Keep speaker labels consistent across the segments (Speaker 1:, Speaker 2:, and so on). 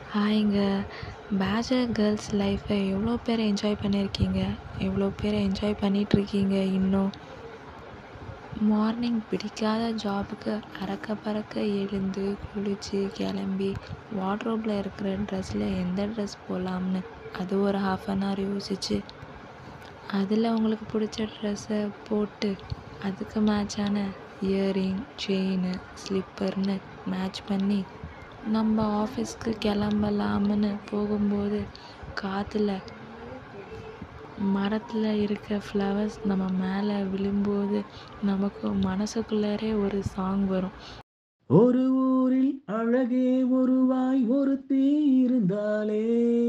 Speaker 1: ஹாய்ங்க bachelor girls லைஃப்பை எவ்வளோ பேர் என்ஜாய் பண்ணியிருக்கீங்க எவ்வளோ பேர் என்ஜாய் பண்ணிகிட்ருக்கீங்க இன்னும் மார்னிங் பிடிக்காத ஜாபுக்கு அறக்க பறக்க எழுந்து குளித்து கிளம்பி வார்ட்ரோப்பில் இருக்கிற ட்ரெஸ்ஸில் எந்த ட்ரெஸ் போடலாம்னு அது ஒரு ஹாஃப் அன் ஹவர் யோசித்து அதில் உங்களுக்கு பிடிச்ச ட்ரெஸ்ஸை போட்டு அதுக்கு மேட்சான இயரிங் செயின் ஸ்லிப்பர்னு மேட்ச் பண்ணி நம்ம ஆஃபீஸ்க்கு கிளம்பலாம்னு போகும்போது காற்றுல மரத்தில் இருக்க ஃப்ளவர்ஸ் நம்ம மேலே விழும்போது நமக்கு மனசுக்குள்ளாரே ஒரு சாங் வரும்
Speaker 2: ஒரு ஊரில் அழகே ஒருவாய் ஒருத்தி இருந்தாளே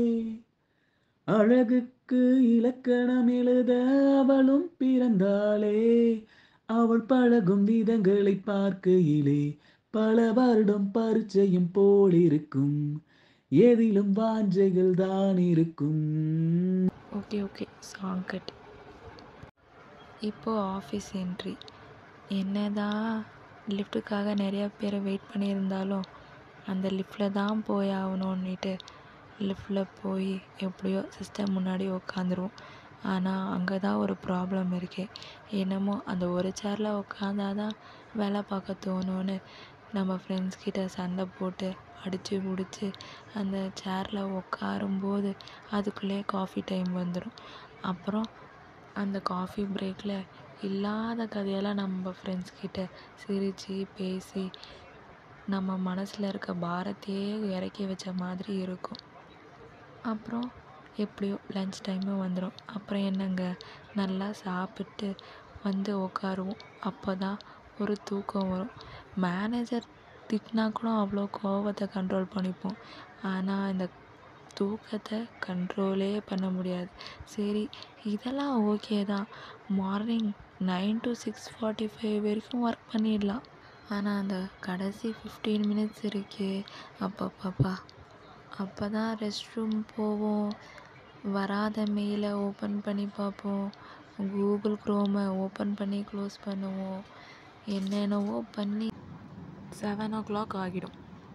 Speaker 2: அழகுக்கு இலக்கணம் எழுத அவளும் பிறந்தாளே அவள் பழகும் விதங்களை பார்க்கையிலே பல வருடம் பரிச்சயம் போல் இருக்கும் எதிலும் வாஞ்சைகள் தான் இருக்கும்
Speaker 1: ஓகே ஓகே சாங் கட் இப்போது ஆஃபீஸ் என்ட்ரி என்னதான் லிஃப்ட்டுக்காக நிறைய பேர் வெயிட் பண்ணியிருந்தாலும் அந்த லிஃப்ட்டில் தான் போய் ஆகணுன்னுட்டு லிஃப்ட்டில் போய் எப்படியோ சிஸ்டம் முன்னாடி உக்காந்துருவோம் ஆனால் அங்கே தான் ஒரு ப்ராப்ளம் இருக்கே என்னமோ அந்த ஒரு சேரில் உக்காந்தா தான் வேலை பார்க்க தோணும்னு நம்ம ஃப்ரெண்ட்ஸ் கிட்ட சண்டை போட்டு அடித்து பிடிச்சி அந்த சேரில் உட்காரும்போது அதுக்குள்ளே காஃபி டைம் வந்துடும் அப்புறம் அந்த காஃபி பிரேக்கில் இல்லாத கதையெல்லாம் நம்ம ஃப்ரெண்ட்ஸ் கிட்ட சிரித்து பேசி நம்ம மனசில் இருக்க பாரத்தையே இறக்கி வச்ச மாதிரி இருக்கும் அப்புறம் எப்படியோ லன்ச் டைமும் வந்துடும் அப்புறம் என்னங்க நல்லா சாப்பிட்டு வந்து உட்காருவோம் அப்போ தான் ஒரு தூக்கம் வரும் மேனேஜர் திட்டினா கூட அவ்வளோ கோவத்தை கண்ட்ரோல் பண்ணிப்போம் ஆனால் இந்த தூக்கத்தை கண்ட்ரோலே பண்ண முடியாது சரி இதெல்லாம் ஓகே தான் morning nine to six forty five வரைக்கும் ஒர்க் பண்ணிடலாம் ஆனால் அந்த கடைசி ஃபிஃப்டீன் மினிட்ஸ் இருக்கே அப்பப்பப்பா அப்போ தான் ரெஸ்ட் ரூம் போவோம் வராத மெயிலை ஓப்பன் பண்ணி பார்ப்போம் கூகுள் க்ரோமை ஓப்பன் பண்ணி க்ளோஸ் பண்ணுவோம் என்னென்னவோ பண்ணி செவன் ஓ கிளாக் ஆகிடும்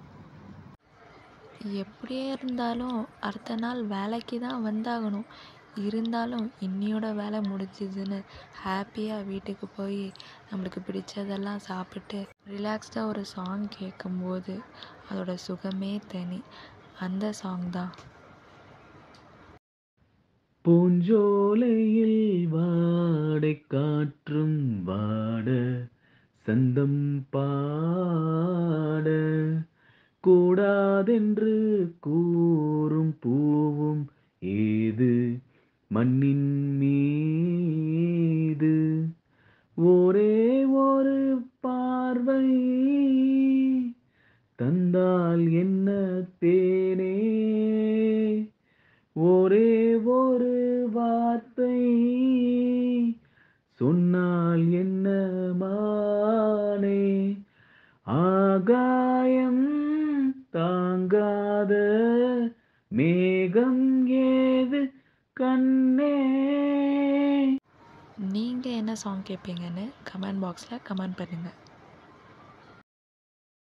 Speaker 1: எப்படியே இருந்தாலும் அடுத்த நாள் வேலைக்கு தான் வந்தாகணும் இருந்தாலும் இன்னியோட வேலை முடிஞ்சுதுன்னு ஹாப்பியாக வீட்டுக்கு போய் நம்மளுக்கு பிடிச்சதெல்லாம் சாப்பிட்டு ரிலாக்ஸ்டாக ஒரு சாங் கேட்கும்போது அதோட சுகமே தனி அந்த சாங் தான்
Speaker 2: பூஞ்சோலையில் வாடை காற்றும் வாட சந்தம் பாட கூடாதென்று கூறும் பூவும் ஏது மண்ணின் மீது ஒரே ஒரு பார்வை தந்தால் என்ன தேனே ஒரே ஒரு வார்த்தை சொன்னால் என்ன மானே ஆகாயம் தாங்காத மேகம் ஏது கண்ணே
Speaker 1: நீங்கள் என்ன சாங் கேட்பீங்கன்னு கமெண்ட் பாக்ஸில் கமெண்ட் பண்ணுங்கள்